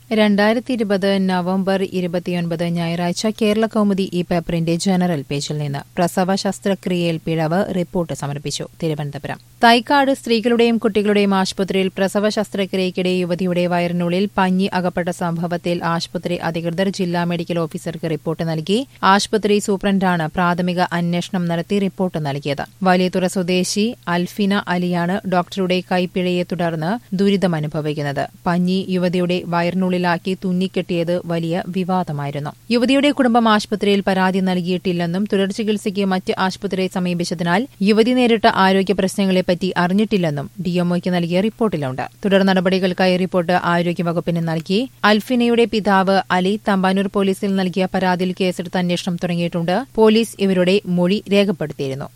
രണ്ടായിരത്തി ഇരുപത് നവംബർ ഇരുപത്തിയൊൻപത് ഞായറാഴ്ച കേരള കൗമുദി ഈ പേപ്പറിന്റെ ജനറൽ പേജിൽ നിന്ന് പ്രസവ ശസ്ത്രക്രിയയിൽ പിഴവ് റിപ്പോർട്ട് സമർപ്പിച്ചു തിരുവനന്തപുരം തൈക്കാട് സ്ത്രീകളുടെയും കുട്ടികളുടെയും ആശുപത്രിയിൽ പ്രസവ ശസ്ത്രക്രിയയ്ക്കിടെ യുവതിയുടെ വയറിനുള്ളിൽ പഞ്ഞി അകപ്പെട്ട സംഭവത്തിൽ ആശുപത്രി അധികൃതർ ജില്ലാ മെഡിക്കൽ ഓഫീസർക്ക് റിപ്പോർട്ട് നൽകി ആശുപത്രി സൂപ്രണ്ടാണ് പ്രാഥമിക അന്വേഷണം നടത്തി റിപ്പോർട്ട് നൽകിയത് വലിയതുറ സ്വദേശി അൽഫിന അലിയാണ് ഡോക്ടറുടെ കൈപ്പിഴയെ തുടർന്ന് ദുരിതമനുഭവിക്കുന്നത് പഞ്ഞി യുവതിയുടെ വയറിനുള്ളിലാക്കി തുന്നിക്കെട്ടിയത് വലിയ വിവാദമായിരുന്നു യുവതിയുടെ കുടുംബം ആശുപത്രിയിൽ പരാതി നൽകിയിട്ടില്ലെന്നും തുടർ ചികിത്സയ്ക്ക് മറ്റ് ആശുപത്രിയെ സമീപിച്ചതിനാൽ യുവതി നേരിട്ട ആരോഗ്യ പ്രശ്നങ്ങളെപ്പറ്റി അറിഞ്ഞിട്ടില്ലെന്നും ഡിഎംഒയ്ക്ക് നൽകിയ റിപ്പോർട്ടിലുണ്ട് തുടർ നടപടികൾക്കായി റിപ്പോർട്ട് ആരോഗ്യവകുപ്പിന് നൽകി അൽഫിനയുടെ പിതാവ് അലി തമ്പാനൂർ പോലീസിൽ നൽകിയ പരാതിയിൽ കേസെടുത്ത് അന്വേഷണം തുടങ്ങിയിട്ടുണ്ട് പോലീസ് ഇവരുടെ മൊഴി രേഖപ്പെടുത്തിയിരുന്നു